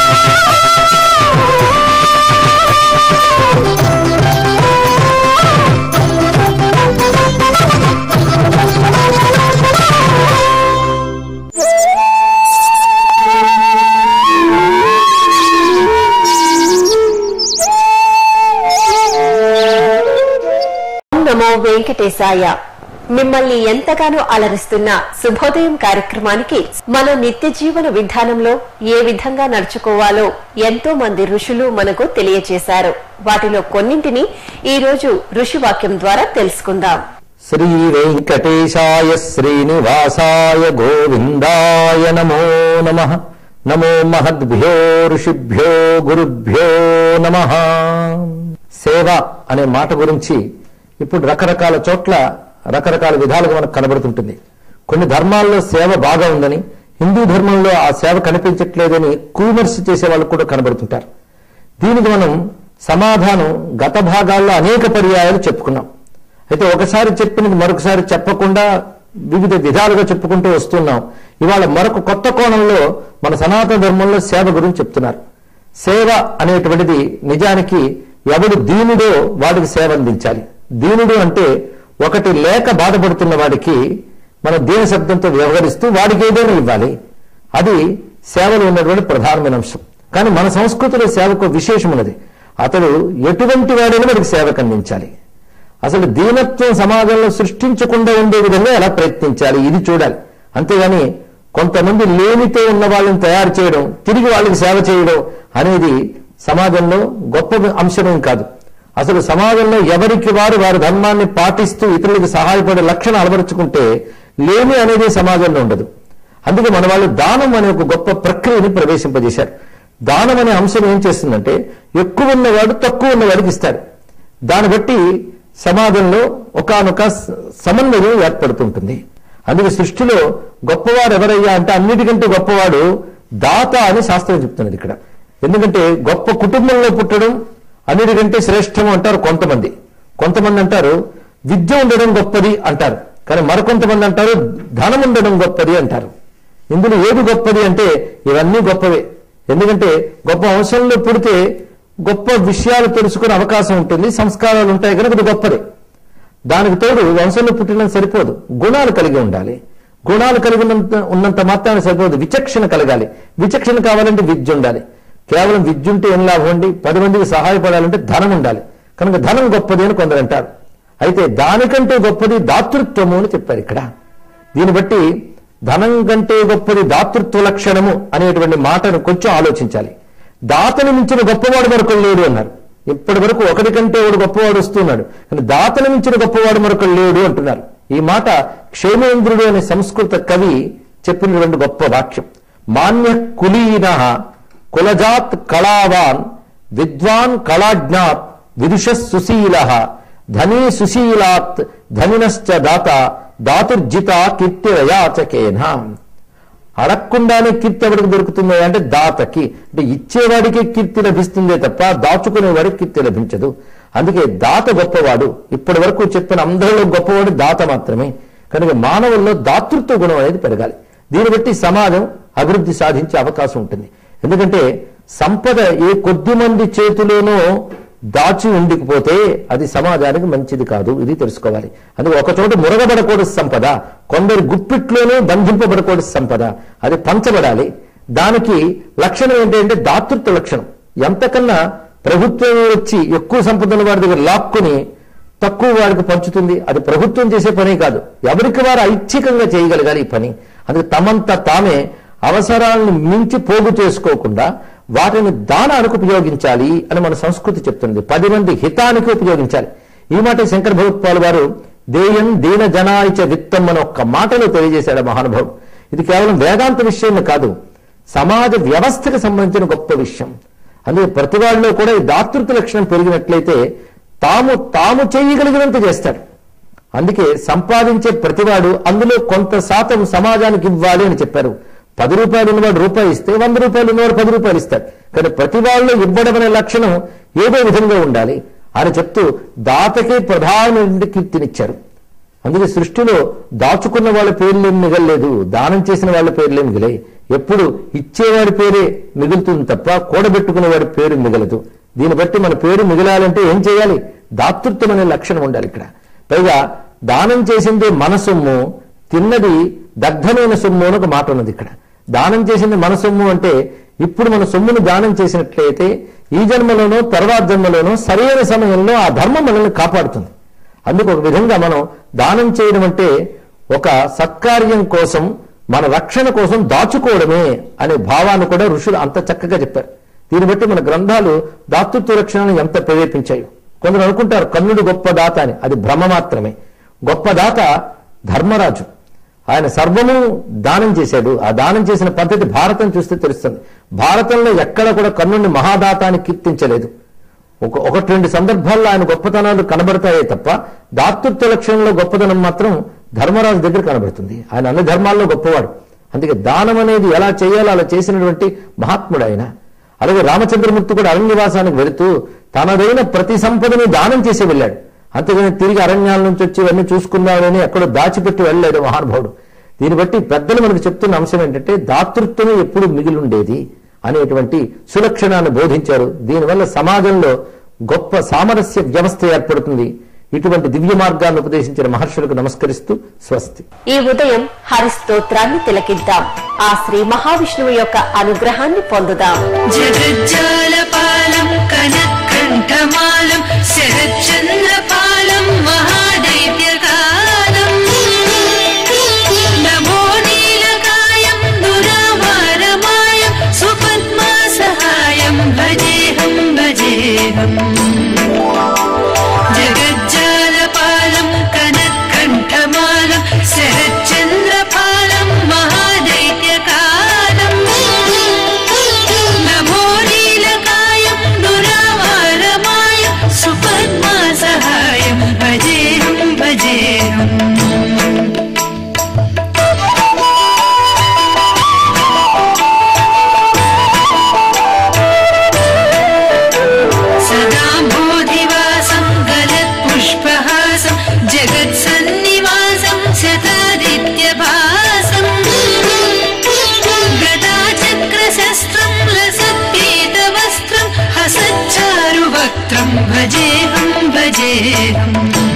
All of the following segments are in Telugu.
ఓం నమో వెంకటేశాయ మిమ్మల్ని ఎంతగానో అలరిస్తున్న శుభోదయం కార్యక్రమానికి మన నిత్య జీవన విధానంలో ఏ విధంగా నడుచుకోవాలో ఎంతో మంది ఋషులు మనకు తెలియచేశారు వాటిలో కొన్నింటిని ఈ రోజు ఋషివాక్యం ద్వారా తెలుసుకుందాం శ్రీ వెంకటేశాయ శ్రీనివాసాయ గోవిందాయ నమో నమ నమో మహద్భ్యో ఋషిభ్యో గురుభ్యో నమ సేవ అనే మాట గురించి ఇప్పుడు రకరకాల చోట్ల రకరకాల విధాలుగా మనకు కనబడుతుంటుంది కొన్ని ధర్మాల్లో సేవ బాగా ఉందని హిందూ ధర్మంలో ఆ సేవ కనిపించట్లేదని కూమర్శ చేసే వాళ్ళు కూడా కనబడుతుంటారు దీనికి మనం సమాధానం గత భాగాల్లో అనేక పర్యాయాలు చెప్పుకున్నాం అయితే ఒకసారి చెప్పినది మరొకసారి చెప్పకుండా వివిధ విధాలుగా చెప్పుకుంటూ వస్తున్నాం ఇవాళ మరొక కొత్త కోణంలో మన సనాతన ధర్మంలో సేవ గురించి చెప్తున్నారు సేవ అనేటువంటిది నిజానికి ఎవడు దీనుడో వాడికి సేవ అందించాలి దీనుడు అంటే ఒకటి లేక బాధపడుతున్న వాడికి మన దీన శబ్దంతో వ్యవహరిస్తూ వాడికి ఏదైనా ఇవ్వాలి అది సేవలో ఉన్నటువంటి ప్రధానమైన అంశం కానీ మన సంస్కృతిలో సేవకు విశేషం ఉన్నది అతడు ఎటువంటి వాడైనా మనకి సేవకు అందించాలి అసలు దీనత్వం సమాజంలో సృష్టించకుండా ఉండే విధంగా ఎలా ప్రయత్నించాలి ఇది చూడాలి అంతేగాని కొంతమంది లేనితో ఉన్న వాళ్ళని తయారు చేయడం తిరిగి వాళ్ళకి సేవ చేయడం అనేది సమాజంలో గొప్ప అంశమేం కాదు అసలు సమాజంలో ఎవరికి వారు వారి ధర్మాన్ని పాటిస్తూ ఇతరులకు సహాయపడే లక్షణం అలవరుచుకుంటే లేమి అనేది సమాజంలో ఉండదు అందుకే మన వాళ్ళు దానం అనే ఒక గొప్ప ప్రక్రియని ప్రవేశింపజేశారు దానం అనే అంశం ఏం చేస్తుందంటే ఎక్కువ ఉన్నవాడు తక్కువ ఉన్నవాడికి ఇస్తాడు దాన్ని బట్టి సమాజంలో ఒకానొక స- సమన్వయం ఏర్పడుతుంటుంది అందుకే సృష్టిలో గొప్పవాడు ఎవరయ్యా అంటే అన్నిటికంటే గొప్పవాడు దాత అని శాస్త్రం చెప్తున్నది ఇక్కడ ఎందుకంటే గొప్ప కుటుంబంలో పుట్టడం అన్నిటికంటే శ్రేష్టం అంటారు కొంతమంది కొంతమంది అంటారు విద్య ఉండడం గొప్పది అంటారు కానీ మరికొంతమంది అంటారు ధనం ఉండడం గొప్పది అంటారు ఇందులో ఏది గొప్పది అంటే ఇవన్నీ గొప్పవే ఎందుకంటే గొప్ప వంశంలో పుడితే గొప్ప విషయాలు తెలుసుకునే అవకాశం ఉంటుంది సంస్కారాలు ఉంటాయి కనుక అది గొప్పదే దానికి తోడు వంశంలో పుట్టినంత సరిపోదు గుణాలు కలిగి ఉండాలి గుణాలు కలిగి ఉన్నంత ఉన్నంత మాత్రాన సరిపోదు విచక్షణ కలగాలి విచక్షణ కావాలంటే విద్య ఉండాలి కేవలం విద్య ఉంటే ఏం లాభం అండి పది మందికి సహాయపడాలంటే ధనం ఉండాలి కనుక ధనం గొప్పది అని కొందరు అంటారు అయితే దానికంటే గొప్పది దాతృత్వము అని చెప్పారు ఇక్కడ దీన్ని బట్టి ధనం కంటే గొప్పది దాతృత్వ లక్షణము అనేటువంటి మాటను కొంచెం ఆలోచించాలి దాతని మించిన గొప్పవాడు మరొకడు లేడు అన్నారు ఇప్పటి వరకు ఒకటి కంటే ఒకడు గొప్పవాడు వస్తున్నాడు కానీ దాతని మించిన గొప్పవాడు మరొకడు లేడు అంటున్నారు ఈ మాట క్షేమేంద్రుడు అనే సంస్కృత కవి చెప్పినటువంటి గొప్ప వాక్యం మాన్య కులీన కులజాత్ కళావాన్ విద్వాన్ కళాజ్ఞాత్ విదుష సుశీల ధనీ సుశీలాత్ ధనినశ్చ దాత దాతుర్జిత కీర్తిరయాచకేనా అడగకుండానే కీర్తి ఎవరికి దొరుకుతుంది అంటే దాతకి అంటే ఇచ్చేవాడికి కీర్తి లభిస్తుందే తప్ప దాచుకునేవాడికి కీర్తి లభించదు అందుకే దాత గొప్పవాడు ఇప్పటి వరకు చెప్పిన అందరిలో గొప్పవాడు దాత మాత్రమే కనుక మానవుల్లో దాతృత్వ గుణం అనేది పెరగాలి దీన్ని బట్టి సమాజం అభివృద్ధి సాధించే అవకాశం ఉంటుంది ఎందుకంటే సంపద ఏ కొద్ది మంది చేతిలోనో దాచి ఉండిపోతే అది సమాజానికి మంచిది కాదు ఇది తెలుసుకోవాలి అందుకే ఒక చోట మురగబడకూడదు సంపద కొందరు గుప్పిట్లోనే బంధింపబడకూడదు సంపద అది పంచబడాలి దానికి లక్షణం ఏంటంటే దాతృత్వ లక్షణం ఎంతకన్నా ప్రభుత్వం వచ్చి ఎక్కువ సంపదను వాడి దగ్గర లాక్కుని తక్కువ వాడికి పంచుతుంది అది ప్రభుత్వం చేసే పని కాదు ఎవరికి వారు ఐచ్ఛికంగా చేయగలగాలి ఈ పని అందుకే తమంత తామే అవసరాలను మించి పోగు చేసుకోకుండా వాటిని దానానికి ఉపయోగించాలి అని మన సంస్కృతి చెప్తుంది పది మంది హితానికి ఉపయోగించాలి ఈ మాట శంకర భగవత్పాల్ వారు దేయం దీన జనాయిచ విత్తం అని ఒక్క మాటలో తెలియజేశాడు ఆ మహానుభావుడు ఇది కేవలం వేదాంత విషయం కాదు సమాజ వ్యవస్థకు సంబంధించిన గొప్ప విషయం అందుకే ప్రతి వాళ్ళలో కూడా ఈ దాతృత్వ లక్షణం పెరిగినట్లయితే తాము తాము చేయగలిగినంత చేస్తాడు అందుకే సంపాదించే ప్రతివాడు అందులో కొంత శాతం సమాజానికి ఇవ్వాలి అని చెప్పారు పది రూపాయలు ఉన్నవాడు రూపాయి ఇస్తే వంద రూపాయలు ఉన్నవాడు పది రూపాయలు ఇస్తాడు కానీ ప్రతి వాళ్ళు ఇవ్వడం అనే లక్షణం ఏదో విధంగా ఉండాలి అని చెప్తూ దాతకే ప్రధాన కీర్తినిచ్చారు అందుకే సృష్టిలో దాచుకున్న వాళ్ళ పేర్లేం మిగలలేదు దానం చేసిన వాళ్ళ పేర్లే మిగిలాయి ఎప్పుడు ఇచ్చేవాడి పేరే మిగులుతుంది తప్ప కూడబెట్టుకునే వాడి పేరు మిగలదు దీన్ని బట్టి మన పేరు మిగలాలంటే ఏం చేయాలి దాతృత్వం అనే లక్షణం ఉండాలి ఇక్కడ పైగా దానం చేసింది మన సొమ్ము తిన్నది దగ్ధమైన సొమ్ము అని ఒక మాట ఉన్నది ఇక్కడ దానం చేసింది మన సొమ్ము అంటే ఇప్పుడు మన సొమ్మును దానం చేసినట్లయితే ఈ జన్మలోనో తర్వాత జన్మలోనో సరైన సమయంలో ఆ ధర్మం మనల్ని కాపాడుతుంది అందుకు ఒక విధంగా మనం దానం చేయడం అంటే ఒక సత్కార్యం కోసం మన రక్షణ కోసం దాచుకోవడమే అనే భావాన్ని కూడా ఋషులు అంత చక్కగా చెప్పారు దీన్ని బట్టి మన గ్రంథాలు దాతృత్వ రక్షణను ఎంత ప్రేరేపించాయి కొందరు అనుకుంటారు కర్ణుడు గొప్ప దాత అని అది భ్రమ మాత్రమే గొప్ప దాత ధర్మరాజు ఆయన సర్వము దానం చేశాడు ఆ దానం చేసిన పద్ధతి భారతం చూస్తే తెలుస్తుంది భారతంలో ఎక్కడ కూడా కర్ణుడిని మహాదాత అని కీర్తించలేదు ఒక ఒకటి రెండు సందర్భాల్లో ఆయన గొప్పతనాలు కనబడతాయే తప్ప దాతృత్వ లక్షణంలో గొప్పతనం మాత్రం ధర్మరాజు దగ్గర కనబడుతుంది ఆయన అన్ని ధర్మాల్లో గొప్పవాడు అందుకే దానం అనేది ఎలా చేయాలో అలా చేసినటువంటి మహాత్ముడు ఆయన అలాగే రామచంద్రమూర్తి కూడా అరణ్యవాసానికి వెళుతూ తనదైన ప్రతి సంపదని దానం చేసి వెళ్ళాడు అంతేగాని తిరిగి అరణ్యాల నుంచి వచ్చి ఇవన్నీ చూసుకుందామని ఎక్కడో దాచిపెట్టి వెళ్ళలేదు మహానుభావుడు దీన్ని బట్టి పెద్దలు మనకు చెప్తున్న అంశం ఏంటంటే దాతృత్వమే ఎప్పుడు మిగిలి ఉండేది అనేటువంటి సులక్షణాన్ని బోధించారు దీనివల్ల సమాజంలో గొప్ప సామరస్య వ్యవస్థ ఏర్పడుతుంది ఇటువంటి దివ్య మార్గాన్ని ఉపదేశించిన మహర్షులకు నమస్కరిస్తూ స్వస్తి ఈ ఉదయం హరిస్తోత్రాన్ని తిలకిద్దాం ఆ శ్రీ మహావిష్ణువు యొక్క అనుగ్రహాన్ని పొందుదాం జగజ్జాలపాలం కనకంఠమాలం శరచంద్రపాలం మహాదైత్యకాలం నమో నీలకాయం దురావారమాయం సుపద్మా సహాయం భజేహం భజేహం జగజ్జాలపాలం కనకంఠమాలం శరచంద్రపాలం మహాదైత్యకాలం నమో నీలకాయం దురావారమాయం సుపద్మా సహాయం భజేహం భజేహం సదా బోధివాసం గలత్పుష్పహాసం జగత్సన్నివాసం శతాదిత్యభాసం గదాచక్రశస్త్రం లసత్పీతవస్త్రం హసచ్చారువక్త్రం భజేహం భజేహం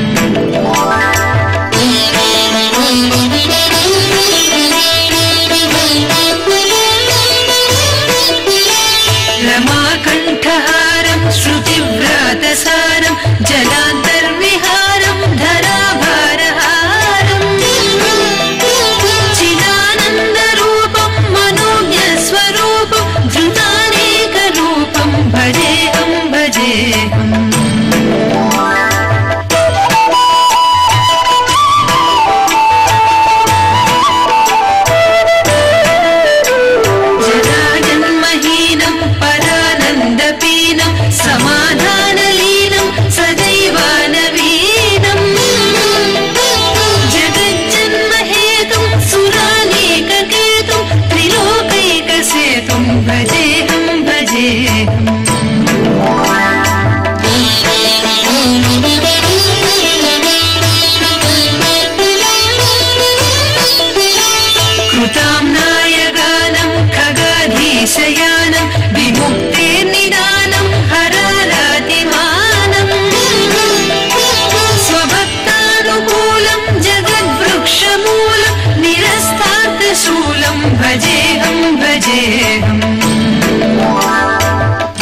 రమాకంఠహారం శృతివ్రాతసారం జలాంతర్విహారం ధరాభారహారం చిదానందరూపం మనోజ్ఞస్వరూపం ధృతానేకరూపం భజేహం భజేహం జరాజన్మహీనం పరానందపీనం సమాధానలీనం సదైవానవీనం జగజ్జన్మహేతుం సురానేకకేతుం త్రిలోకైకసేతుం భజేహం భజేహం कृताम्नायगानं खगाधीशयानं विमुक्तेर्निदानं हरारातिमानम् स्वभक्तानुकूलं जगद्वृक्षमूलं निरस्तार्थशूलं भजेऽहं भजेऽहम्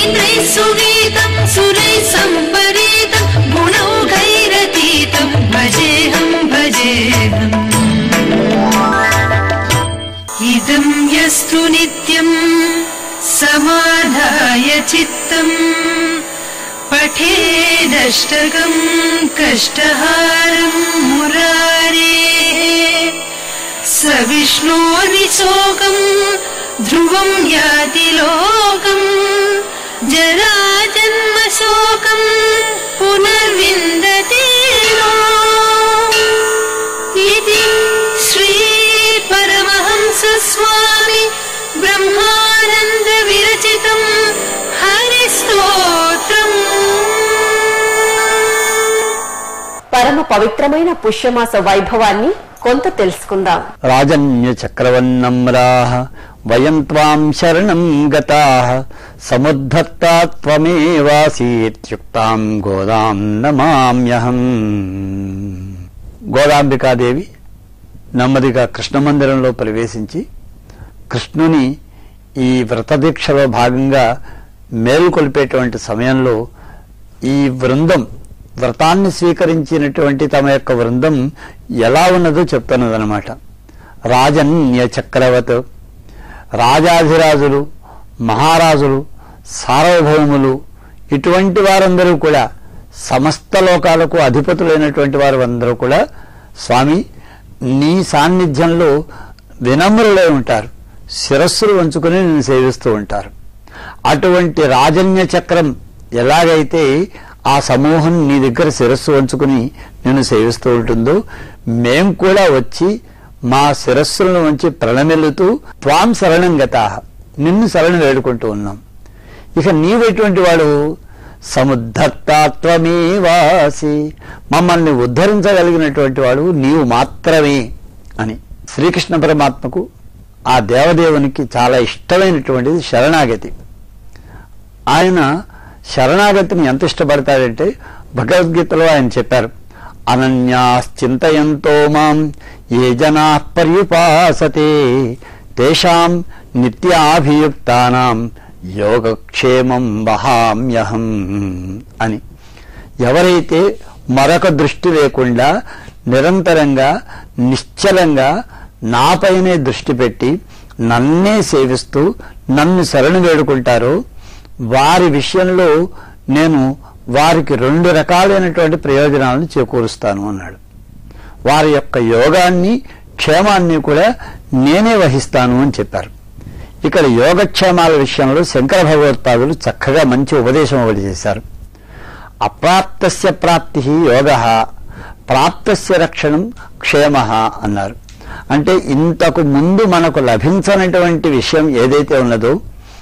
देवेन्द्रैः सुगीतम् सुरैः सम्परीतम् गुणौघैरतीतम् भजेऽहम् भजेऽहम् इदम् यस्तु नित्यम् समाधाय चित्तम् पठेदष्टकम् कष्टहारम् मुरारेः स विष्णोर्विशोकम् ध्रुवम् याति लोकम् जराजन्मशोकम् पुनर्विन्दते नो। इति श्रीपरमहंसस्वामि ब्रह्मानन्दविरचितम् हरिस्तोत्रम् పరమ పవిత్రమైన పుష్యమాస వైభవాన్ని కొంత తెలుసుకుందాం రాజన్య చక్రవన్నమ్రాః వయం త్వాం శరణం గతాః సముద్ధత్తా త్వమేవాసీత్యుక్తాం గోదాం నమామ్యహం గోదాంబికాదేవి నెమ్మదిగా కృష్ణ మందిరంలో ప్రవేశించి కృష్ణుని ఈ వ్రతదీక్షలో భాగంగా మేలుకొల్పేటువంటి సమయంలో ఈ బృందం వ్రతాన్ని స్వీకరించినటువంటి తమ యొక్క బృందం ఎలా ఉన్నదో చెప్తున్నదనమాట రాజన్య చక్రవత్ రాజాధిరాజులు మహారాజులు సార్వభౌములు ఇటువంటి వారందరూ కూడా సమస్త లోకాలకు అధిపతులైనటువంటి వారు అందరూ కూడా స్వామి నీ సాన్నిధ్యంలో వినమ్రులై ఉంటారు శిరస్సులు వంచుకుని నేను సేవిస్తూ ఉంటారు అటువంటి రాజన్య చక్రం ఎలాగైతే ఆ సమూహం నీ దగ్గర శిరస్సు వంచుకుని నిన్ను సేవిస్తూ ఉంటుందో మేం కూడా వచ్చి మా శిరస్సులను వంచి ప్రణమిల్లుతూ త్వాం శరణం గతా నిన్ను శరణం వేడుకుంటూ ఉన్నాం ఇక నీవెటువంటి వాడు సముద్ధత్తాత్వమేవాసి మమ్మల్ని ఉద్ధరించగలిగినటువంటి వాడు నీవు మాత్రమే అని శ్రీకృష్ణ పరమాత్మకు ఆ దేవదేవునికి చాలా ఇష్టమైనటువంటిది శరణాగతి ఆయన శరణాగతిని ఎంత ఇష్టపడతాడంటే భగవద్గీతలో ఆయన చెప్పారు అనన్యాశ్చింతయంతో మాం ఏ జనా పర్యుపాసతే తేషాం నిత్యాభియుక్తానాం యోగక్షేమం వహామ్యహం అని ఎవరైతే మరొక దృష్టి లేకుండా నిరంతరంగా నిశ్చలంగా నాపైనే దృష్టి పెట్టి నన్నే సేవిస్తూ నన్ను శరణు వేడుకుంటారో వారి విషయంలో నేను వారికి రెండు రకాలైనటువంటి ప్రయోజనాలను చేకూరుస్తాను అన్నాడు వారి యొక్క యోగాన్ని క్షేమాన్ని కూడా నేనే వహిస్తాను అని చెప్పారు ఇక్కడ యోగక్షేమాల విషయంలో శంకర భగవత్పాదులు చక్కగా మంచి ఉపదేశం ఒకటి చేశారు అప్రాప్తస్య ప్రాప్తి యోగ ప్రాప్తస్య రక్షణం క్షేమ అన్నారు అంటే ఇంతకు ముందు మనకు లభించనటువంటి విషయం ఏదైతే ఉన్నదో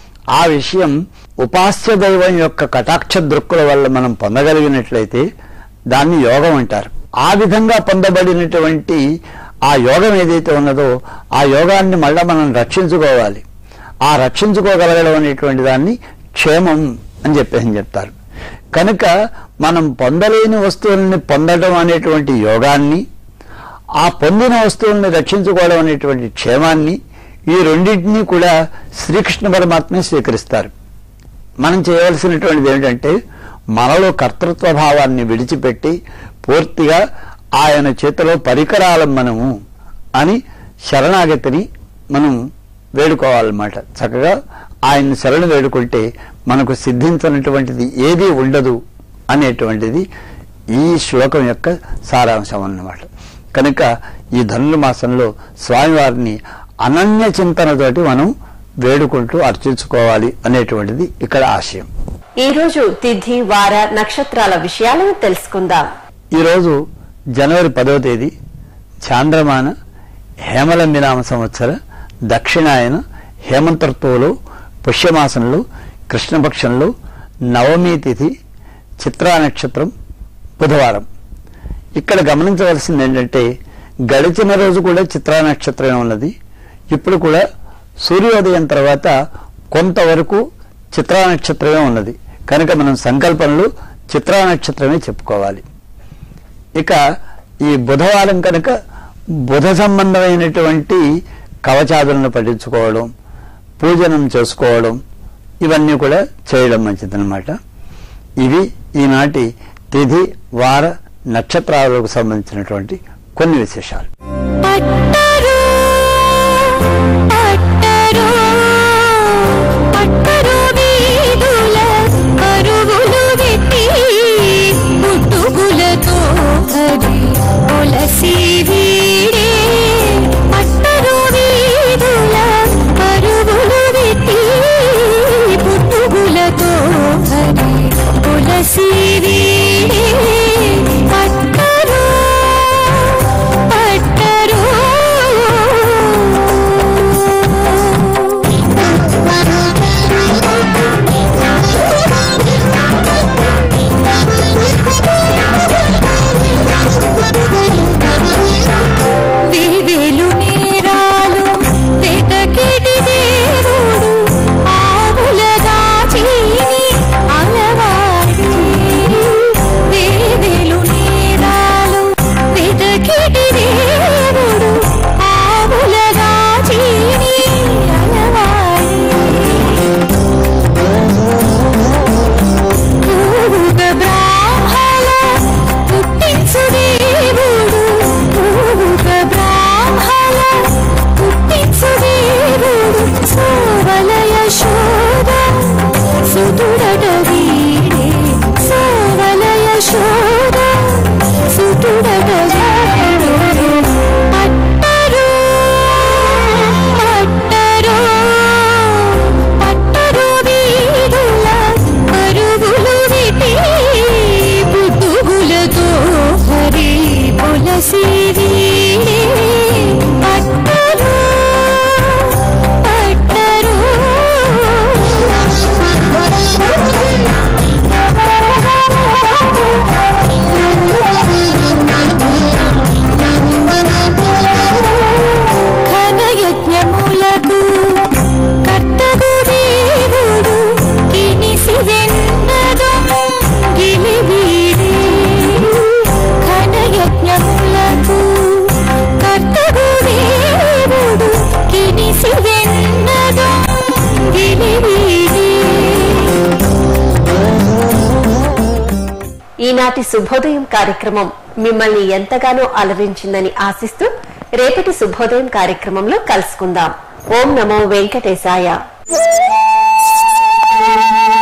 ఆ విషయం ఉపాస్య దైవం యొక్క కటాక్ష దృక్కుల వల్ల మనం పొందగలిగినట్లయితే దాన్ని యోగం అంటారు ఆ విధంగా పొందబడినటువంటి ఆ యోగం ఏదైతే ఉన్నదో ఆ యోగాన్ని మళ్ళా మనం రక్షించుకోవాలి ఆ రక్షించుకోగలగడం అనేటువంటి దాన్ని క్షేమం అని చెప్పేసి చెప్తారు కనుక మనం పొందలేని వస్తువుల్ని పొందడం అనేటువంటి యోగాన్ని ఆ పొందిన వస్తువుల్ని రక్షించుకోవడం అనేటువంటి క్షేమాన్ని ఈ రెండింటినీ కూడా శ్రీకృష్ణ పరమాత్మే స్వీకరిస్తారు మనం చేయవలసినటువంటిది ఏమిటంటే మనలో కర్తృత్వ భావాన్ని విడిచిపెట్టి పూర్తిగా ఆయన చేతిలో పరికరాలం మనము అని శరణాగతిని మనం వేడుకోవాలన్నమాట చక్కగా ఆయన్ని శరణు వేడుకుంటే మనకు సిద్ధించినటువంటిది ఏదీ ఉండదు అనేటువంటిది ఈ శ్లోకం యొక్క సారాంశం అన్నమాట కనుక ఈ ధనుర్మాసంలో స్వామివారిని అనన్య చింతనతోటి మనం వేడుకుంటూ అర్చించుకోవాలి అనేటువంటిది ఇక్కడ ఆశయం ఈ రోజు తిథి వార నక్షత్రాల విషయాలను తెలుసుకుందాం ఈరోజు జనవరి పదవ తేదీ చాంద్రమాన హేమలంబినామ సంవత్సర దక్షిణాయన హేమంత ఋతువులో పుష్యమాసంలో కృష్ణపక్షంలో నవమి తిథి చిత్రా నక్షత్రం బుధవారం ఇక్కడ గమనించవలసింది ఏంటంటే గడిచిన రోజు కూడా చిత్రా నక్షత్రమే ఉన్నది ఇప్పుడు కూడా సూర్యోదయం తర్వాత కొంతవరకు చిత్రా నక్షత్రమే ఉన్నది కనుక మనం సంకల్పంలో చిత్రా నక్షత్రమే చెప్పుకోవాలి ఇక ఈ బుధవారం కనుక బుధ సంబంధమైనటువంటి కవచాదులను పఠించుకోవడం పూజనం చేసుకోవడం ఇవన్నీ కూడా చేయడం మంచిదన్నమాట ఇవి ఈనాటి తిథి వార నక్షత్రాలకు సంబంధించినటువంటి కొన్ని విశేషాలు పట్టరు పట్టరు పట్టరు వీధుల పరుగులు వెట్టి పుట్టుగులతో హరి ఒలసి వీడే పట్టరు వీధుల పరుగులు వెట్టి పుట్టుగులతో హరి ఒలసి వీడే పట్టరు పట్టరు వివేలు నేరాలు వెతకిడి దేవుడు ఆవులగా చీని అలవాడి వివేలు నేరాలు వెతకిడి దేవుడు ఆవులగా చీని అలవాడి పూవుగ బ్రాహ్మణ పుట్టించు దేవుడు పూవుగ బ్రాహ్మణ పుట్టించు దేవుడు సోవలయ శోధ సుతుడట వీడే సోవలయ శోధ సుతుడట వీడే పట్టరు పట్టరు పట్టరు వీధుల పరుగులు విటి పుట్టుగులతో హరి పొలసి వీడే పట్టరు పట్టరు ఘనయజ్ఞములకు కర్తగు దేవుడు కినిసి వెన్నదో గిలివీడే ఘనయజ్ఞములకు కర్తగు దేవుడు కినిసి వెన్నదో గిలివీడే ఈనాటి శుభోదయం కార్యక్రమం మిమ్మల్ని ఎంతగానో అలరించిందని ఆశిస్తూ రేపటి శుభోదయం కార్యక్రమంలో కలుసుకుందాం ఓం నమో వెంకటేశాయ Thank you.